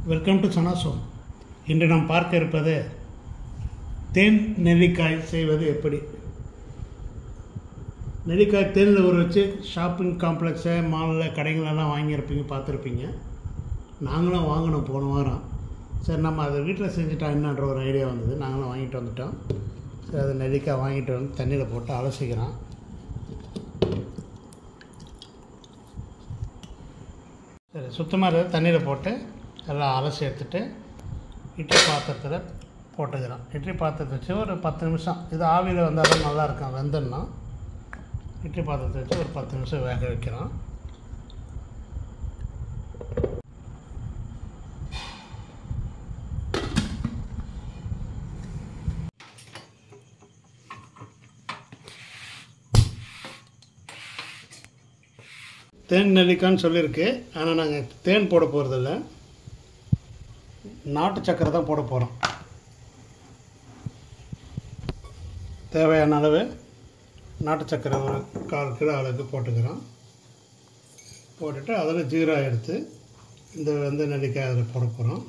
welcome to சனாசோம் இன்று நாம் பார்க்க இருப்பது தேன் நெல்லிக்காய் செய்வது எப்படி நெல்லிக்காய் தேனில் ஊற வச்சு ஷாப்பிங் காம்ப்ளெக்ஸு மாலில் கடைகளெல்லாம் வாங்கியிருப்பீங்க பார்த்துருப்பீங்க நாங்களும் வாங்கினோம் போன வாரம் சரி நம்ம அதை வீட்டில் செஞ்சுட்டா என்னன்ற ஒரு ஐடியா வந்தது நாங்களும் வாங்கிட்டு வந்துட்டோம் சரி அதை நெல்லிக்காய் வாங்கிட்டு வந்து தண்ணியில் போட்டு அலசிக்கிறோம் சரி சுத்தமாக இருக்கிற தண்ணியில் போட்டு எல்லாம் அலசி எடுத்துட்டு இட்லி பாத்திரத்தில் போட்டுக்கிறோம் இட்லி பாத்திரத்தை வச்சு ஒரு பத்து நிமிஷம் இது ஆவியில் வந்தால் தான் நல்லா இருக்கும் வெந்தன்னா இட்லி பாத்திரத்தை வச்சு ஒரு பத்து நிமிஷம் வேக வைக்கிறோம் தேன் நெல்லிக்கான்னு சொல்லியிருக்கு ஆனால் நாங்கள் தேன் போட போகிறதில்ல நாட்டு சக்கரை தான் போட போகிறோம் தேவையான அளவு நாட்டு சக்கரை ஒரு கால் கிலோ அளவுக்கு போட்டுக்கிறோம் போட்டுட்டு அதில் ஜீரா எடுத்து இந்த வெந்த நெல்லிக்காய் அதில் போட போகிறோம்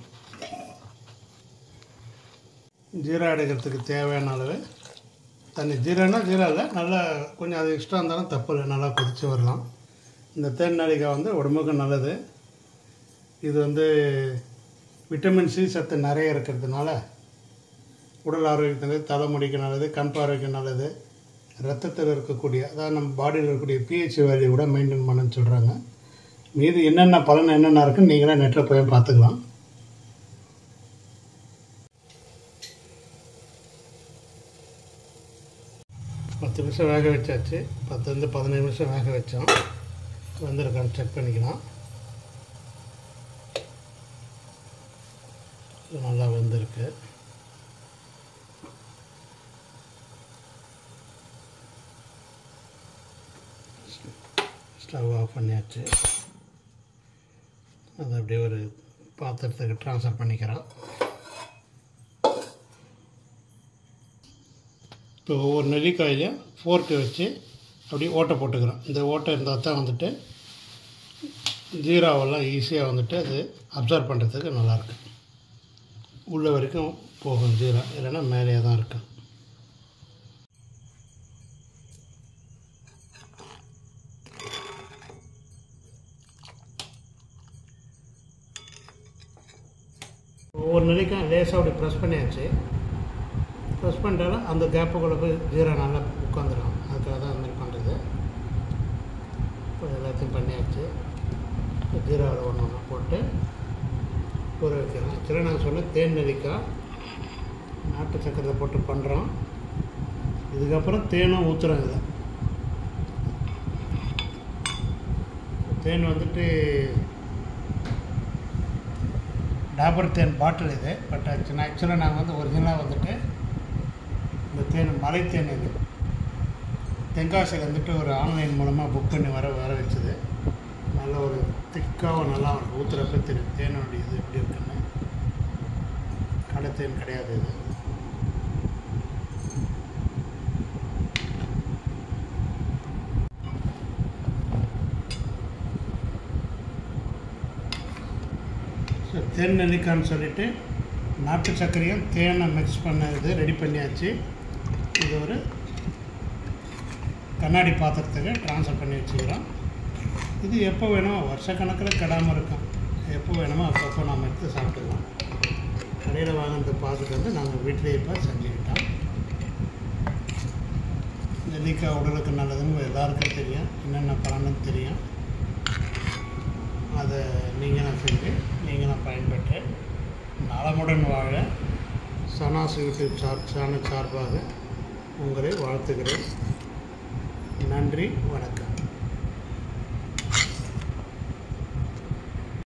ஜீரா எடுக்கிறதுக்கு தேவையான அளவு தண்ணி ஜீரானா ஜீரா இல்லை நல்லா கொஞ்சம் அது எக்ஸ்ட்ரா இருந்தாலும் தப்பு இல்லை நல்லா கொதித்து வரலாம் இந்த தேன் நெல்லிக்காய் வந்து உடம்புக்கு நல்லது இது வந்து விட்டமின் சி சத்து நிறைய இருக்கிறதுனால உடல் ஆரோக்கியத்துக்கு தலைமுடிக்கு நல்லது கண் பார்வைக்கு நல்லது ரத்தத்தில் இருக்கக்கூடிய அதாவது நம்ம பாடியில் இருக்கக்கூடிய பிஹெச் வேல்யூ கூட மெயின்டைன் பண்ணுன்னு சொல்கிறாங்க மீது என்னென்ன பலன் என்னென்ன இருக்குன்னு நீங்களே நெட்டில் போய் பார்த்துக்கலாம் பத்து நிமிஷம் வேக வச்சாச்சு பத்துலேருந்து பதினஞ்சு நிமிஷம் வேக வச்சோம் வந்திருக்கான்னு செக் பண்ணிக்கலாம் இது நல்லா வெந்திருக்கு ஸ்டவ் ஆஃப் பண்ணியாச்சு அதை அப்படியே ஒரு பாத்திரத்துக்கு ட்ரான்ஸ்ஃபர் பண்ணிக்கிறோம் இப்போ ஒவ்வொரு நெல்லிக்காயிலையும் ஃபோர்க்கு வச்சு அப்படியே ஓட்டை போட்டுக்கிறோம் இந்த ஓட்டை இருந்தால் தான் வந்துட்டு ஜீராவெல்லாம் ஈஸியாக வந்துட்டு அது அப்சர்வ் பண்ணுறதுக்கு நல்லாயிருக்கு உள்ள வரைக்கும் போகும் ஜீரா இல்லைன்னா மேலேயே தான் இருக்கும் ஒவ்வொரு நெல்லிக்காய் லேசாக அப்படி ப்ரெஸ் பண்ணியாச்சு ப்ரெஸ் பண்ணிட்டாலும் அந்த கேப்புக்குள்ளே போய் ஜீரா நல்லா உட்காந்துடும் அதுக்காக தான் அந்த மாதிரி பண்ணுறது இப்போ எல்லாத்தையும் பண்ணியாச்சு ஜீராவில் ஒன்று ஒன்று போட்டு ஊற வைக்கிறோம் ஆக்சுவலாக நாங்கள் சொன்ன தேன் நெல்லிக்காய் நாட்டு சக்கரை போட்டு பண்ணுறோம் இதுக்கப்புறம் தேனும் ஊற்றுறோம் இதில் தேன் வந்துட்டு டாபர் தேன் பாட்டில் இது பட் ஆக்சுவலாக ஆக்சுவலாக நாங்கள் வந்து ஒரிஜினலாக வந்துட்டு இந்த தேன் மலை தேன் இது தென்காசியில் வந்துட்டு ஒரு ஆன்லைன் மூலமாக புக் பண்ணி வர வர வச்சது நல்ல ஒரு திக்காகவும் நல்லா இருக்கும் ஊற்றுறப்ப தெரியும் தேனுடைய இது எப்படி இருக்குன்னு கடை தேன் கிடையாது இது ஸோ தேன் நெல்லிக்கான்னு சொல்லிட்டு நாட்டு சர்க்கரையும் தேனை மிக்ஸ் பண்ண இது ரெடி பண்ணியாச்சு இது ஒரு கண்ணாடி பாத்திரத்துக்கு ட்ரான்ஸ்ஃபர் பண்ணி வச்சுக்கிறோம் இது எப்போ வேணுமோ வருஷக்கணக்கில் கெடாமல் இருக்கும் எப்போ வேணுமோ அப்பப்போ நம்ம எடுத்து சாப்பிட்டுக்கலாம் கடையில் வாங்கினதை பார்த்துட்டு வந்து நாங்கள் வீட்டிலேயே இப்போ செஞ்சுக்கிட்டோம் நெல்லிக்காய் உடலுக்கு நல்லதுன்னு எல்லாருக்கும் தெரியும் என்னென்ன பலன்னு தெரியும் அதை நீங்களும் செஞ்சு நீங்களும் பயன்பெற்று நலமுடன் வாழ சனாஸ் யூடியூப் சார் சேனல் சார்பாக உங்களை வாழ்த்துகிறேன் நன்றி வணக்கம்